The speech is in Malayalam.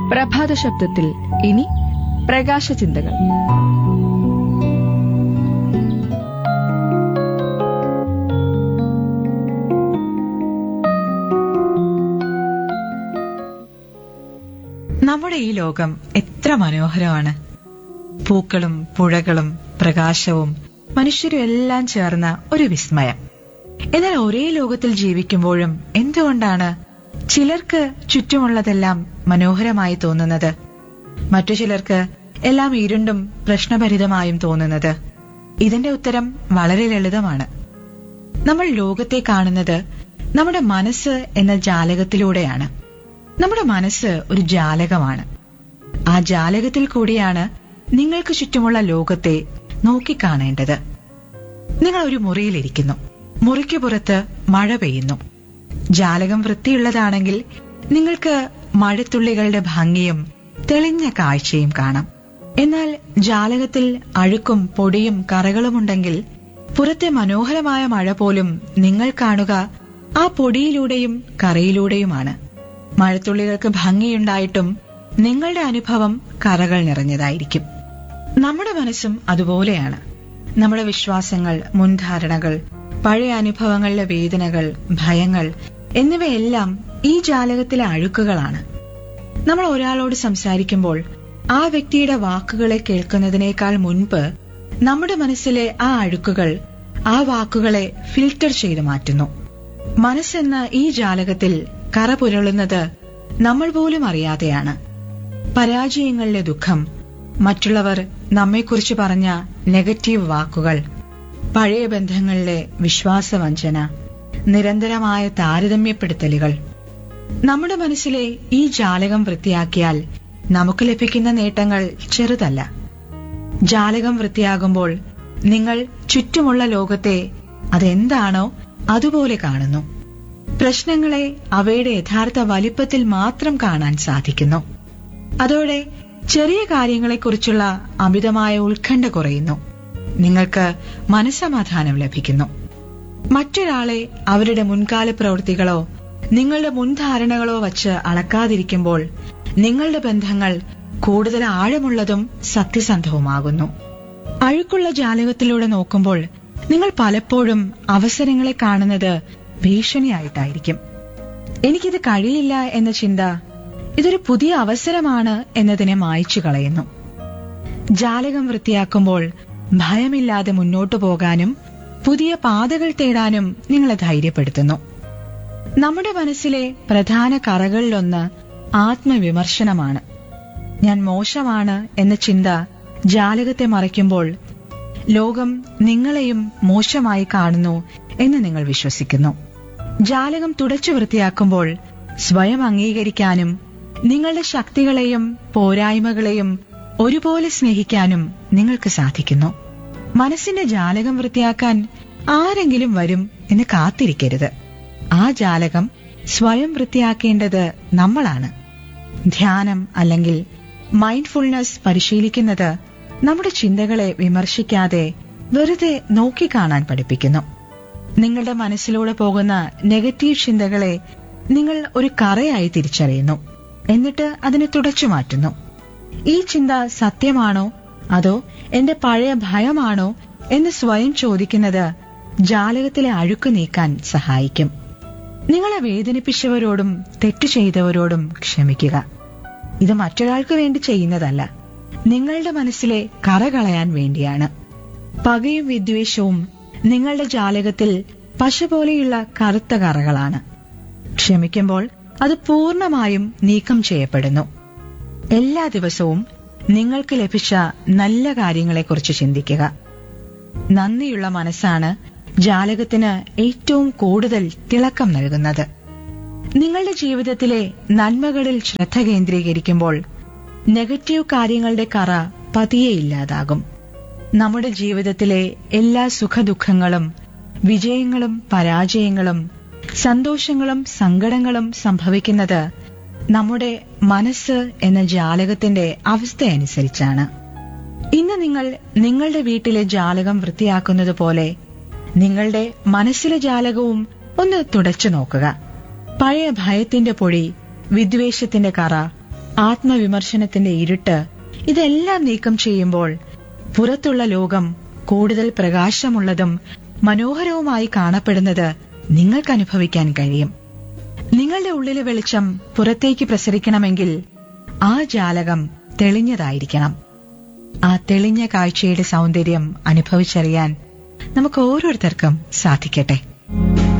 പ്രഭാത ശബ്ദത്തിൽ ഇനി പ്രകാശ ചിന്തകൾ നമ്മുടെ ഈ ലോകം എത്ര മനോഹരമാണ് പൂക്കളും പുഴകളും പ്രകാശവും മനുഷ്യരും എല്ലാം ചേർന്ന ഒരു വിസ്മയം എന്നാൽ ഒരേ ലോകത്തിൽ ജീവിക്കുമ്പോഴും എന്തുകൊണ്ടാണ് ചിലർക്ക് ചുറ്റുമുള്ളതെല്ലാം മനോഹരമായി തോന്നുന്നത് മറ്റു ചിലർക്ക് എല്ലാം ഇരുണ്ടും പ്രശ്നഭരിതമായും തോന്നുന്നത് ഇതിന്റെ ഉത്തരം വളരെ ലളിതമാണ് നമ്മൾ ലോകത്തെ കാണുന്നത് നമ്മുടെ മനസ്സ് എന്ന ജാലകത്തിലൂടെയാണ് നമ്മുടെ മനസ്സ് ഒരു ജാലകമാണ് ആ ജാലകത്തിൽ കൂടിയാണ് നിങ്ങൾക്ക് ചുറ്റുമുള്ള ലോകത്തെ നോക്കിക്കാണേണ്ടത് നിങ്ങൾ ഒരു മുറിയിലിരിക്കുന്നു മുറിക്ക് പുറത്ത് മഴ പെയ്യുന്നു ജാലകം വൃത്തിയുള്ളതാണെങ്കിൽ നിങ്ങൾക്ക് മഴത്തുള്ളികളുടെ ഭംഗിയും തെളിഞ്ഞ കാഴ്ചയും കാണാം എന്നാൽ ജാലകത്തിൽ അഴുക്കും പൊടിയും കറകളുമുണ്ടെങ്കിൽ പുറത്തെ മനോഹരമായ മഴ പോലും നിങ്ങൾ കാണുക ആ പൊടിയിലൂടെയും കറയിലൂടെയുമാണ് മഴത്തുള്ളികൾക്ക് ഭംഗിയുണ്ടായിട്ടും നിങ്ങളുടെ അനുഭവം കറകൾ നിറഞ്ഞതായിരിക്കും നമ്മുടെ മനസ്സും അതുപോലെയാണ് നമ്മുടെ വിശ്വാസങ്ങൾ മുൻധാരണകൾ പഴയ അനുഭവങ്ങളിലെ വേദനകൾ ഭയങ്ങൾ എന്നിവയെല്ലാം ഈ ജാലകത്തിലെ അഴുക്കുകളാണ് നമ്മൾ ഒരാളോട് സംസാരിക്കുമ്പോൾ ആ വ്യക്തിയുടെ വാക്കുകളെ കേൾക്കുന്നതിനേക്കാൾ മുൻപ് നമ്മുടെ മനസ്സിലെ ആ അഴുക്കുകൾ ആ വാക്കുകളെ ഫിൽട്ടർ ചെയ്തു മാറ്റുന്നു മനസ്സെന്ന ഈ ജാലകത്തിൽ കറ പുരളുന്നത് നമ്മൾ പോലും അറിയാതെയാണ് പരാജയങ്ങളിലെ ദുഃഖം മറ്റുള്ളവർ നമ്മെക്കുറിച്ച് പറഞ്ഞ നെഗറ്റീവ് വാക്കുകൾ പഴയ ബന്ധങ്ങളിലെ വിശ്വാസവഞ്ചന നിരന്തരമായ താരതമ്യപ്പെടുത്തലുകൾ നമ്മുടെ മനസ്സിലെ ഈ ജാലകം വൃത്തിയാക്കിയാൽ നമുക്ക് ലഭിക്കുന്ന നേട്ടങ്ങൾ ചെറുതല്ല ജാലകം വൃത്തിയാകുമ്പോൾ നിങ്ങൾ ചുറ്റുമുള്ള ലോകത്തെ അതെന്താണോ അതുപോലെ കാണുന്നു പ്രശ്നങ്ങളെ അവയുടെ യഥാർത്ഥ വലിപ്പത്തിൽ മാത്രം കാണാൻ സാധിക്കുന്നു അതോടെ ചെറിയ കാര്യങ്ങളെക്കുറിച്ചുള്ള അമിതമായ ഉത്കണ്ഠ കുറയുന്നു നിങ്ങൾക്ക് മനസമാധാനം ലഭിക്കുന്നു മറ്റൊരാളെ അവരുടെ മുൻകാല പ്രവൃത്തികളോ നിങ്ങളുടെ മുൻധാരണകളോ വച്ച് അളക്കാതിരിക്കുമ്പോൾ നിങ്ങളുടെ ബന്ധങ്ങൾ കൂടുതൽ ആഴമുള്ളതും സത്യസന്ധവുമാകുന്നു അഴുക്കുള്ള ജാലകത്തിലൂടെ നോക്കുമ്പോൾ നിങ്ങൾ പലപ്പോഴും അവസരങ്ങളെ കാണുന്നത് ഭീഷണിയായിട്ടായിരിക്കും എനിക്കിത് കഴിയില്ല എന്ന ചിന്ത ഇതൊരു പുതിയ അവസരമാണ് എന്നതിനെ മായ്ച്ചു കളയുന്നു ജാലകം വൃത്തിയാക്കുമ്പോൾ ഭയമില്ലാതെ മുന്നോട്ടു പോകാനും പുതിയ പാതകൾ തേടാനും നിങ്ങളെ ധൈര്യപ്പെടുത്തുന്നു നമ്മുടെ മനസ്സിലെ പ്രധാന കറകളിലൊന്ന് ആത്മവിമർശനമാണ് ഞാൻ മോശമാണ് എന്ന ചിന്ത ജാലകത്തെ മറയ്ക്കുമ്പോൾ ലോകം നിങ്ങളെയും മോശമായി കാണുന്നു എന്ന് നിങ്ങൾ വിശ്വസിക്കുന്നു ജാലകം തുടച്ചു വൃത്തിയാക്കുമ്പോൾ സ്വയം അംഗീകരിക്കാനും നിങ്ങളുടെ ശക്തികളെയും പോരായ്മകളെയും ഒരുപോലെ സ്നേഹിക്കാനും നിങ്ങൾക്ക് സാധിക്കുന്നു മനസ്സിന്റെ ജാലകം വൃത്തിയാക്കാൻ ആരെങ്കിലും വരും എന്ന് കാത്തിരിക്കരുത് ആ ജാലകം സ്വയം വൃത്തിയാക്കേണ്ടത് നമ്മളാണ് ധ്യാനം അല്ലെങ്കിൽ മൈൻഡ്ഫുൾനെസ് പരിശീലിക്കുന്നത് നമ്മുടെ ചിന്തകളെ വിമർശിക്കാതെ വെറുതെ നോക്കിക്കാണാൻ പഠിപ്പിക്കുന്നു നിങ്ങളുടെ മനസ്സിലൂടെ പോകുന്ന നെഗറ്റീവ് ചിന്തകളെ നിങ്ങൾ ഒരു കറയായി തിരിച്ചറിയുന്നു എന്നിട്ട് അതിനെ തുടച്ചു മാറ്റുന്നു ഈ ചിന്ത സത്യമാണോ അതോ എന്റെ പഴയ ഭയമാണോ എന്ന് സ്വയം ചോദിക്കുന്നത് ജാലകത്തിലെ അഴുക്ക് നീക്കാൻ സഹായിക്കും നിങ്ങളെ വേദനിപ്പിച്ചവരോടും തെറ്റു ചെയ്തവരോടും ക്ഷമിക്കുക ഇത് മറ്റൊരാൾക്ക് വേണ്ടി ചെയ്യുന്നതല്ല നിങ്ങളുടെ മനസ്സിലെ കറ കളയാൻ വേണ്ടിയാണ് പകയും വിദ്വേഷവും നിങ്ങളുടെ ജാലകത്തിൽ പശ പോലെയുള്ള കറുത്ത കറകളാണ് ക്ഷമിക്കുമ്പോൾ അത് പൂർണ്ണമായും നീക്കം ചെയ്യപ്പെടുന്നു എല്ലാ ദിവസവും നിങ്ങൾക്ക് ലഭിച്ച നല്ല കാര്യങ്ങളെക്കുറിച്ച് ചിന്തിക്കുക നന്ദിയുള്ള മനസ്സാണ് ജാലകത്തിന് ഏറ്റവും കൂടുതൽ തിളക്കം നൽകുന്നത് നിങ്ങളുടെ ജീവിതത്തിലെ നന്മകളിൽ ശ്രദ്ധ കേന്ദ്രീകരിക്കുമ്പോൾ നെഗറ്റീവ് കാര്യങ്ങളുടെ കറ പതിയെ ഇല്ലാതാകും നമ്മുടെ ജീവിതത്തിലെ എല്ലാ സുഖദുഃഖങ്ങളും വിജയങ്ങളും പരാജയങ്ങളും സന്തോഷങ്ങളും സങ്കടങ്ങളും സംഭവിക്കുന്നത് നമ്മുടെ മനസ്സ് എന്ന ജാലകത്തിന്റെ അവസ്ഥയനുസരിച്ചാണ് ഇന്ന് നിങ്ങൾ നിങ്ങളുടെ വീട്ടിലെ ജാലകം വൃത്തിയാക്കുന്നത് പോലെ നിങ്ങളുടെ മനസ്സിലെ ജാലകവും ഒന്ന് തുടച്ചു നോക്കുക പഴയ ഭയത്തിന്റെ പൊടി വിദ്വേഷത്തിന്റെ കറ ആത്മവിമർശനത്തിന്റെ ഇരുട്ട് ഇതെല്ലാം നീക്കം ചെയ്യുമ്പോൾ പുറത്തുള്ള ലോകം കൂടുതൽ പ്രകാശമുള്ളതും മനോഹരവുമായി കാണപ്പെടുന്നത് നിങ്ങൾക്ക് അനുഭവിക്കാൻ കഴിയും നിങ്ങളുടെ ഉള്ളിലെ വെളിച്ചം പുറത്തേക്ക് പ്രസരിക്കണമെങ്കിൽ ആ ജാലകം തെളിഞ്ഞതായിരിക്കണം ആ തെളിഞ്ഞ കാഴ്ചയുടെ സൗന്ദര്യം അനുഭവിച്ചറിയാൻ നമുക്ക് ഓരോരുത്തർക്കും സാധിക്കട്ടെ